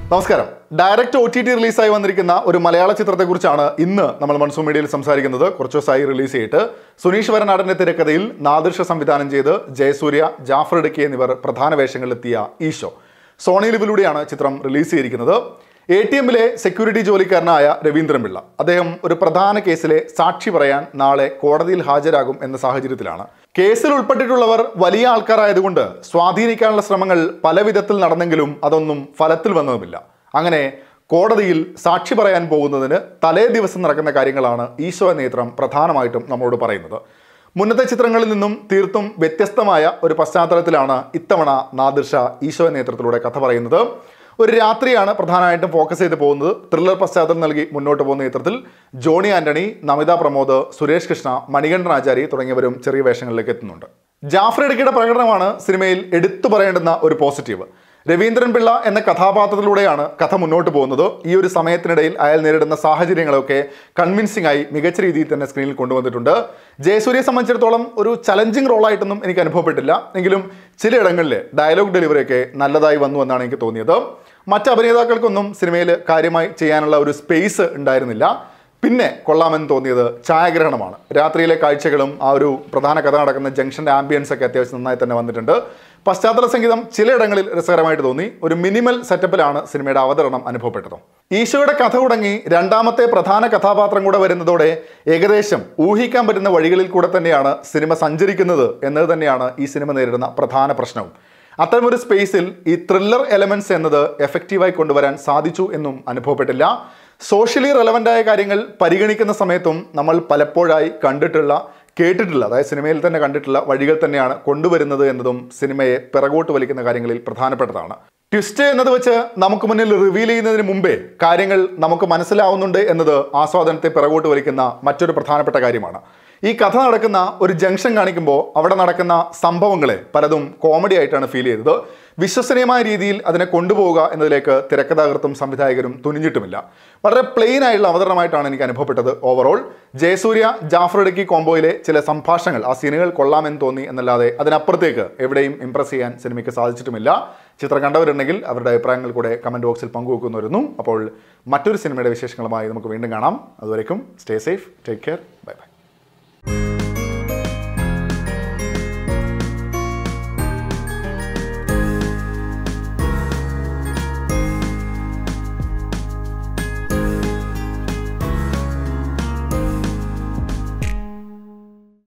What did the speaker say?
നമസ്കാരം direct O T T റിലീസായി വന്നിരിക്കുന്ന ഒരു മലയാള ചിത്രത്തെക്കുറിച്ചാണ് ഇന്ന് നമ്മൾ മൺസൂൺ മീഡിയയിൽ സംസാരിക്കുന്നത് കുറച്ച് ദിവസമായി റിലീസ് ചെയ്തിട്ട് സുനീഷ് വരനാടന്റെ തിരക്കഥയിൽ നാദിർഷ സംവിധാനം ചെയ്ത് ജയസൂര്യ ജാഫർ ഇടുക്കി എന്നിവർ പ്രധാന വേഷങ്ങളിലെത്തിയ ഈശോ സോണി ലിവിലൂടെയാണ് ചിത്രം റിലീസ് ചെയ്തിരിക്കുന്നത് എ ടി എമ്മിലെ സെക്യൂരിറ്റി ജോലിക്കാരനായ രവീന്ദ്രൻ പിള്ള അദ്ദേഹം ഒരു പ്രധാന കേസിലെ സാക്ഷി പറയാൻ നാളെ കോടതിയിൽ ഹാജരാകും എന്ന സാഹചര്യത്തിലാണ് കേസിൽ ഉൾപ്പെട്ടിട്ടുള്ളവർ വലിയ ആൾക്കാരായതുകൊണ്ട് സ്വാധീനിക്കാനുള്ള ശ്രമങ്ങൾ പല വിധത്തിൽ നടന്നെങ്കിലും അതൊന്നും ഫലത്തിൽ വന്നതുമില്ല അങ്ങനെ കോടതിയിൽ സാക്ഷി പറയാൻ പോകുന്നതിന് തലേ ദിവസം നടക്കുന്ന കാര്യങ്ങളാണ് ഈശോ എന്ന ചിത്രം പ്രധാനമായിട്ടും നമ്മളോട് പറയുന്നത് മുന്നത്തെ ചിത്രങ്ങളിൽ നിന്നും തീർത്തും വ്യത്യസ്തമായ ഒരു പശ്ചാത്തലത്തിലാണ് ഇത്തവണ നാദിർഷ ഈശോ എന്ന ചിത്രത്തിലൂടെ കഥ പറയുന്നത് ഒരു രാത്രിയാണ് പ്രധാനമായിട്ടും ഫോക്കസ് ചെയ്ത് പോകുന്നത് ത്രില്ലർ പശ്ചാത്തലം നൽകി മുന്നോട്ട് പോകുന്ന ചിത്രത്തിൽ ജോണി ആന്റണി നമിത പ്രമോദ് സുരേഷ് കൃഷ്ണ മണികണ്ഠൻ ആചാരി തുടങ്ങിയവരും ചെറിയ വേഷങ്ങളിലേക്ക് എത്തുന്നുണ്ട് ജാഫർ ഇടുക്കിയുടെ പ്രകടനമാണ് സിനിമയിൽ എടുത്തു പറയേണ്ടുന്ന ഒരു പോസിറ്റീവ് രവീന്ദ്രൻ പിള്ള എന്ന കഥാപാത്രത്തിലൂടെയാണ് കഥ മുന്നോട്ട് പോകുന്നത് ഈ ഒരു സമയത്തിനിടയിൽ അയാൾ നേരിടുന്ന സാഹചര്യങ്ങളൊക്കെ കൺവിൻസിംഗ് ആയി മികച്ച രീതിയിൽ തന്നെ സ്ക്രീനിൽ കൊണ്ടുവന്നിട്ടുണ്ട് ജയസൂര്യയെ സംബന്ധിച്ചിടത്തോളം ഒരു ചലഞ്ചിങ് റോളായിട്ടൊന്നും എനിക്ക് അനുഭവപ്പെട്ടില്ല എങ്കിലും ചിലയിടങ്ങളിൽ ഡയലോഗ് ഡെലിവറിയൊക്കെ നല്ലതായി വന്നു എന്നാണ് എനിക്ക് തോന്നിയത് മറ്റ് അഭിനേതാക്കൾക്കൊന്നും സിനിമയിൽ കാര്യമായി ചെയ്യാനുള്ള ഒരു സ്പേസ് ഉണ്ടായിരുന്നില്ല പിന്നെ കൊള്ളാമെന്ന് തോന്നിയത് ഛായാഗ്രഹണമാണ് രാത്രിയിലെ കാഴ്ചകളും ആ ഒരു പ്രധാന കഥ നടക്കുന്ന ജംഗ്ഷൻ്റെ ആംബിയൻസ് ഒക്കെ അത്യാവശ്യം നന്നായി തന്നെ വന്നിട്ടുണ്ട് പശ്ചാത്തല സംഗീതം ചിലയിടങ്ങളിൽ രസകരമായിട്ട് തോന്നി ഒരു മിനിമൽ സെറ്റപ്പിലാണ് സിനിമയുടെ അവതരണം അനുഭവപ്പെട്ടത് ഈശോയുടെ കഥ തുടങ്ങി രണ്ടാമത്തെ പ്രധാന കഥാപാത്രം കൂടെ വരുന്നതോടെ ഏകദേശം ഊഹിക്കാൻ പറ്റുന്ന വഴികളിൽ കൂടെ തന്നെയാണ് സിനിമ സഞ്ചരിക്കുന്നത് എന്നത് തന്നെയാണ് ഈ സിനിമ നേരിടുന്ന പ്രധാന പ്രശ്നവും അത്തരമൊരു സ്പേസിൽ ഈ ത്രില്ലർ എലമെന്റ്സ് എന്നത് എഫക്റ്റീവായി കൊണ്ടുവരാൻ സാധിച്ചു എന്നും അനുഭവപ്പെട്ടില്ല സോഷ്യലി റെലവൻ്റായ കാര്യങ്ങൾ പരിഗണിക്കുന്ന സമയത്തും നമ്മൾ പലപ്പോഴായി കണ്ടിട്ടുള്ള കേട്ടിട്ടുള്ള അതായത് സിനിമയിൽ തന്നെ കണ്ടിട്ടുള്ള വഴികൾ തന്നെയാണ് കൊണ്ടുവരുന്നത് എന്നതും സിനിമയെ പിറകോട്ട് വലിക്കുന്ന കാര്യങ്ങളിൽ പ്രധാനപ്പെട്ടതാണ് ട്വിസ്റ്റ് എന്നത് വെച്ച് നമുക്ക് മുന്നിൽ റിവീൽ ചെയ്യുന്നതിന് മുമ്പേ കാര്യങ്ങൾ നമുക്ക് മനസ്സിലാവുന്നുണ്ട് എന്നത് ആസ്വാദനത്തെ പിറകോട്ട് വലിക്കുന്ന മറ്റൊരു പ്രധാനപ്പെട്ട കാര്യമാണ് ഈ കഥ നടക്കുന്ന ഒരു ജംഗ്ഷൻ കാണിക്കുമ്പോൾ അവിടെ നടക്കുന്ന സംഭവങ്ങളെ പലതും കോമഡി ആയിട്ടാണ് ഫീൽ ചെയ്തത് വിശ്വസനീയമായ രീതിയിൽ അതിനെ കൊണ്ടുപോവുക എന്നതിലേക്ക് തിരക്കഥാകൃത്തും സംവിധായകരും തുനിഞ്ഞിട്ടുമില്ല വളരെ പ്ലെയിൻ ആയിട്ടുള്ള അവതരണമായിട്ടാണ് എനിക്ക് അനുഭവപ്പെട്ടത് ഓവറോൾ ജയസൂര്യ ജാഫർ ഇടുക്കി കോംബോയിലെ ചില സംഭാഷണങ്ങൾ ആ സീനുകൾ കൊള്ളാമെന്ന് തോന്നി എന്നല്ലാതെ അതിനപ്പുറത്തേക്ക് എവിടെയും ഇംപ്രസ് ചെയ്യാൻ സിനിമയ്ക്ക് സാധിച്ചിട്ടുമില്ല ചിത്രം കണ്ടവരുണ്ടെങ്കിൽ അവരുടെ അഭിപ്രായങ്ങൾ കൂടെ കമൻറ്റ് ബോക്സിൽ പങ്കുവെക്കുന്നു വരുന്നു അപ്പോൾ മറ്റൊരു സിനിമയുടെ വിശേഷങ്ങളുമായി നമുക്ക് വീണ്ടും കാണാം അതുവരേക്കും stay safe take care bye by